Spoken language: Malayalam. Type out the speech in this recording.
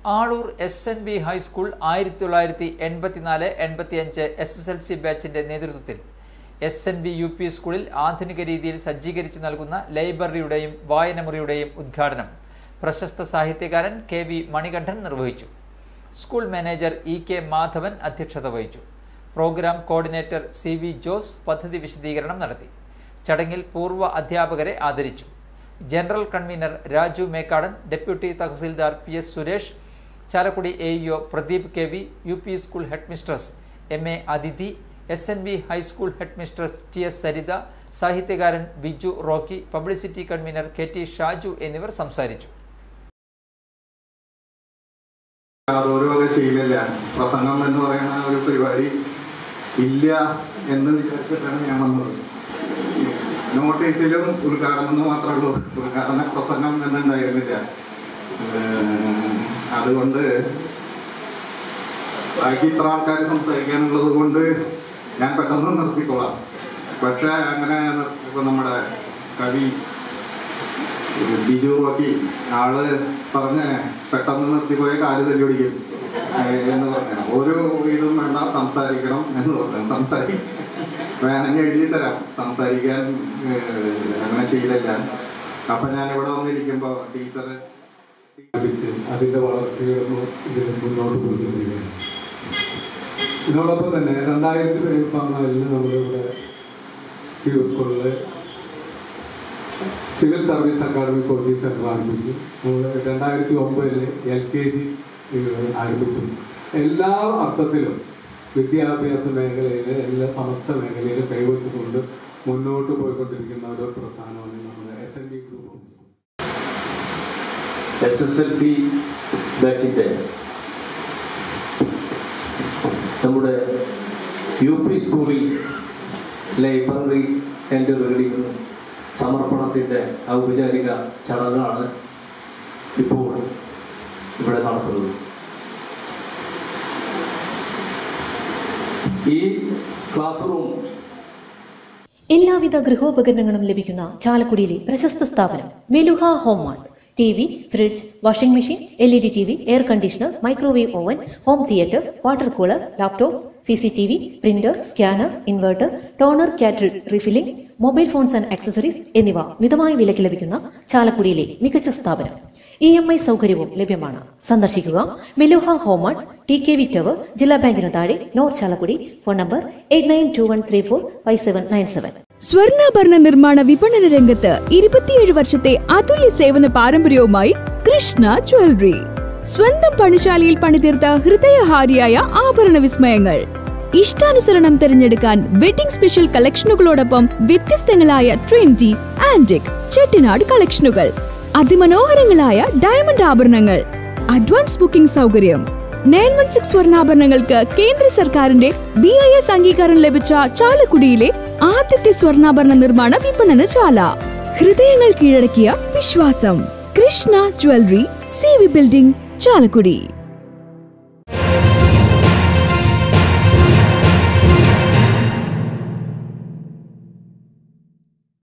Aloor S N B high school ആയിരത്തി തൊള്ളായിരത്തി എൺപത്തിനാല് എൺപത്തിയഞ്ച് എസ് എസ് എൽ സി ബാച്ചിന്റെ നേതൃത്വത്തിൽ S N B U P സ്കൂളിൽ ആധുനിക രീതിയിൽ സജ്ജീകരിച്ചു നൽകുന്ന ലൈബ്രറിയുടെയും വായനമുറിയുടെയും ഉദ്ഘാടനം പ്രശസ്ത സാഹിത്യകാരൻ കെ വി മണികണ്ഠൻ നിർവഹിച്ചു school manager E K Madhavan അധ്യക്ഷത വഹിച്ചു programme coordinator C V Jose പദ്ധതി വിശദീകരണം നടത്തി ചടങ്ങിൽ പൂർവ്വ അധ്യാപകരെ ആദരിച്ചു general convener Raju Mekkadan deputy tahsildar P S Suresh Chalakudy A E O Pradeep K V U P school headmistress M A Athithi S N B high school headmistress T S Saritha സാഹിത്യകാരൻ Biju Rocky publicity convener K T Shaju എന്നിവർ സംസാരിച്ചു ഒരു വക ശീലമില്ല പ്രസംഗം എന്ന് പറയുന്ന ഒരു പരിപാടി ഇല്ല എന്ന് വിചാരിച്ചിട്ടാണ് ഞാൻ വന്നത് നോട്ടീസിലും ഉദ്ഘാടനം എന്ന് മാത്രമേ ഉള്ളൂ ഉദ്ഘാടന പ്രസംഗം എന്നുണ്ടായിരുന്നില്ല ഏഹ് അതുകൊണ്ട് ബാക്കി ഇത്ര ആൾക്കാർ സംസാരിക്കാനുള്ളത് കൊണ്ട് ഞാൻ പെട്ടെന്ന് നിർത്തിക്കൊള്ളാം പക്ഷെ അങ്ങനെ ഇപ്പൊ നമ്മുടെ കവി ബിജു റോക്കി ആള് പറഞ്ഞ് പെട്ടെന്ന് നിർത്തിപ്പോയ കാല് തല്ലിയൊടിക്കും ഏഹ് എന്ന് പറഞ്ഞു ഒരു ഇതും വേണ്ട സംസാരിക്കണം എന്ന് പറഞ്ഞു സംസാരി വേണമെങ്കിൽ എഴുതി തരാം സംസാരിക്കാൻ ഏഹ് അങ്ങനെ ശീലമില്ല അപ്പൊ ഞാൻ ഇവിടെ വന്നിരിക്കുമ്പോ ടീച്ചറ് സ്ഥാപിച്ച് അതിന്റെ വളർച്ചയൊന്നും ഇതിൽ മുന്നോട്ട് കൊണ്ടുവരികയാണ് ഇതിനോടൊപ്പം തന്നെ രണ്ടായിരത്തി പതിനാലിന് നമ്മളിവിടെ ഈ സ്കൂളിൽ civil service academy coaching centre ആരംഭിച്ചു നമ്മൾ രണ്ടായിരത്തി ഒമ്പതില് എൽ കെ ജി ആരംഭിച്ചു എല്ലാ അർത്ഥത്തിലും വിദ്യാഭ്യാസ മേഖലയിൽ എല്ലാ സമസ്ത മേഖലയിലും കൈവച്ചുകൊണ്ട് മുന്നോട്ട് പോയിക്കൊണ്ടിരിക്കുന്ന ഒരു പ്രസ്ഥാനമാണ് നമ്മുടെ S N D group S S L C ബാച്ചിൻ്റെ നമ്മുടെ യു പി സ്കൂളിൽ ലൈബ്രറി ആൻഡ് റീഡിംഗ് സമർപ്പണത്തിൻ്റെ ഔപചാരിക ചടങ്ങാണ് ഇപ്പോൾ ഇവിടെ നടക്കുന്നത് ഈ ക്ലാസ് റൂം എല്ലാവിധ ഗൃഹോപകരണങ്ങളും ലഭിക്കുന്ന ചാലക്കുടിയിലെ പ്രശസ്ത സ്ഥാപനം Meluha home mart T V fridge washing machine L E D T V air conditioner microwave oven home theatre water cooler laptop C C T V printer scanner inverter toner കാറ്റർ refilling mobile phones and accessories എന്നിവ മിതമായ വിലയ്ക്ക് ലഭിക്കുന്ന ചാലക്കുടിയിലെ മികച്ച സ്ഥാപനം ഇ എം ഐ സൗകര്യവും ലഭ്യമാണ് സന്ദർശിക്കുക Meluha home mart T K V tower ജില്ലാ ബാങ്കിന് താഴെ north Chalakudy phone number eight nine two one three four five seven nine seven സ്വർണ്ണാഭരണ നിർമ്മാണ വിപണന രംഗത്ത് ഇരുപത്തിയേഴ് വർഷത്തെ അതുല്യ സേവന പാരമ്പര്യവുമായി കൃഷ്ണ ജ്വല്ലറി സ്വന്തം പണിശാലയിൽ പണിതീർത്ത ഹൃദയഹാരിയായ ആഭരണ വിസ്മയങ്ങൾ ഇഷ്ടാനുസരണം തിരഞ്ഞെടുക്കാൻ വെഡിംഗ് സ്പെഷ്യൽ കളക്ഷനുകളോടൊപ്പം വ്യത്യസ്തങ്ങളായ ട്വന്റി ആന്റിക് ചെട്ടിനാട് കളക്ഷനുകൾ അതിമനോഹരങ്ങളായ ഡയമണ്ട് ആഭരണങ്ങൾ അഡ്വാൻസ് ബുക്കിംഗ് സൗകര്യം നയൻ വൺ സിക്സ് സ്വർണ്ണാഭരണങ്ങൾക്ക് കേന്ദ്ര സർക്കാരിന്റെ ബി ഐ എസ് അംഗീകാരം ലഭിച്ച ചാലക്കുടിയിലെ ആദ്യത്തെ സ്വർണ്ണാഭരണ നിർമ്മാണ വിപണനശാല ഹൃദയങ്ങൾ കീഴടക്കിയ വിശ്വാസം Krishna jewellery C V building Chalakudy